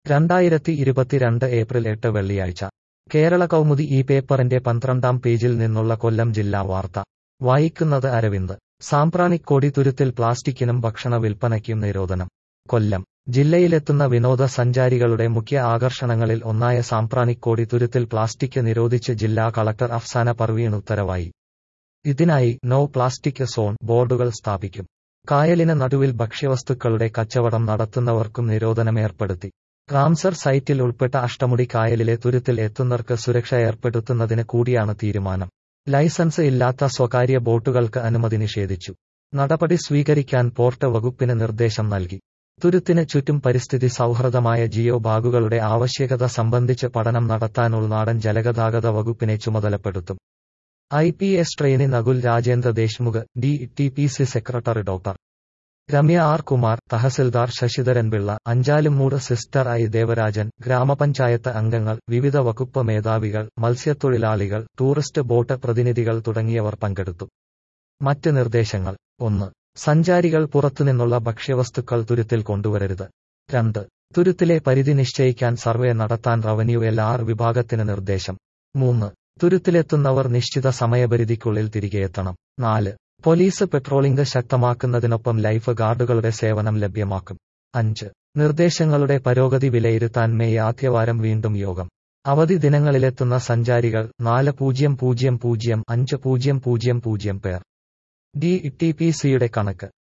രണ്ടായിരത്തി ഇരുപത്തിരണ്ട് ഏപ്രിൽ എട്ട് വെള്ളിയാഴ്ച കേരള കൗമുദി ഈ പേപ്പറിന്റെ പന്ത്രണ്ടാം പേജിൽ നിന്നുള്ള കൊല്ലം ജില്ലാ വാർത്ത വായിക്കുന്നത് അരവിന്ദ് സാമ്പ്രാണിക്കോടി തുരുത്തിൽ പ്ലാസ്റ്റിക്കിനും ഭക്ഷണ വിൽപ്പനയ്ക്കും നിരോധനം കൊല്ലം ജില്ലയിലെത്തുന്ന വിനോദസഞ്ചാരികളുടെ മുഖ്യ ആകർഷണങ്ങളിൽ ഒന്നായ സാമ്പ്രാണിക്കോടി തുരുത്തിൽ പ്ലാസ്റ്റിക് നിരോധിച്ച് ജില്ലാ കളക്ടർ അഫ്സാന പർവീൺ ഉത്തരവായി ഇതിനായി നോ പ്ലാസ്റ്റിക് സോൺ ബോർഡുകൾ സ്ഥാപിക്കും കായലിന് നടുവിൽ ഭക്ഷ്യവസ്തുക്കളുടെ കച്ചവടം നടത്തുന്നവർക്കും നിരോധനമേർപ്പെടുത്തി റാംസർ സൈറ്റിൽ ഉൾപ്പെട്ട അഷ്ടമുടി കായലിലെ തുരുത്തിൽ എത്തുന്നവർക്ക് സുരക്ഷ ഏർപ്പെടുത്തുന്നതിന് കൂടിയാണ് തീരുമാനം ലൈസൻസ് ഇല്ലാത്ത സ്വകാര്യ ബോട്ടുകൾക്ക് അനുമതി നിഷേധിച്ചു നടപടി സ്വീകരിക്കാൻ പോർട്ട് വകുപ്പിന് നിർദ്ദേശം നൽകി തുരുത്തിന് ചുറ്റും പരിസ്ഥിതി സൗഹൃദമായ ജിയോ ബാഗുകളുടെ ആവശ്യകത സംബന്ധിച്ച് പഠനം നടത്താൻ ഉൾനാടൻ ജലഗതാഗത വകുപ്പിനെ ചുമതലപ്പെടുത്തും I P S trainee Nakul Rajendra Deshmukh D T P C secretary doctor Ramya R Kumar തഹസിൽദാർ ശശിധരൻ പിള്ള അഞ്ചാലുമൂട് സിസ്റ്റർ ഐ ദേവരാജൻ ഗ്രാമപഞ്ചായത്ത് അംഗങ്ങൾ വിവിധ വകുപ്പ് മേധാവികൾ മത്സ്യത്തൊഴിലാളികൾ ടൂറിസ്റ്റ് ബോട്ട് പ്രതിനിധികൾ തുടങ്ങിയവർ പങ്കെടുത്തു മറ്റ് നിർദ്ദേശങ്ങൾ ഒന്ന് സഞ്ചാരികൾ പുറത്തുനിന്നുള്ള ഭക്ഷ്യവസ്തുക്കൾ തുരുത്തിൽ കൊണ്ടുവരരുത് രണ്ട് തുരുത്തിലെ പരിധി നിശ്ചയിക്കാൻ സർവേ നടത്താൻ റവന്യൂ എൽ ആർ വിഭാഗത്തിന് നിർദ്ദേശം മൂന്ന് തുരുത്തിലെത്തുന്നവർ നിശ്ചിത സമയപരിധിക്കുള്ളിൽ തിരികെയെത്തണം നാല് പോലീസ് പെട്രോളിംഗ് ശക്തമാക്കുന്നതിനൊപ്പം ലൈഫ് ഗാർഡുകളുടെ സേവനം ലഭ്യമാക്കും അഞ്ച് നിർദ്ദേശങ്ങളുടെ പുരോഗതി വിലയിരുത്താൻ മെയ് ആദ്യവാരം വീണ്ടും യോഗം അവധി ദിനങ്ങളിലെത്തുന്ന സഞ്ചാരികൾ നാല് പൂജ്യം പൂജ്യം പൂജ്യം അഞ്ച് പൂജ്യം പൂജ്യം പൂജ്യം പേർ ഡി ടി പി സിയുടെ കണക്ക്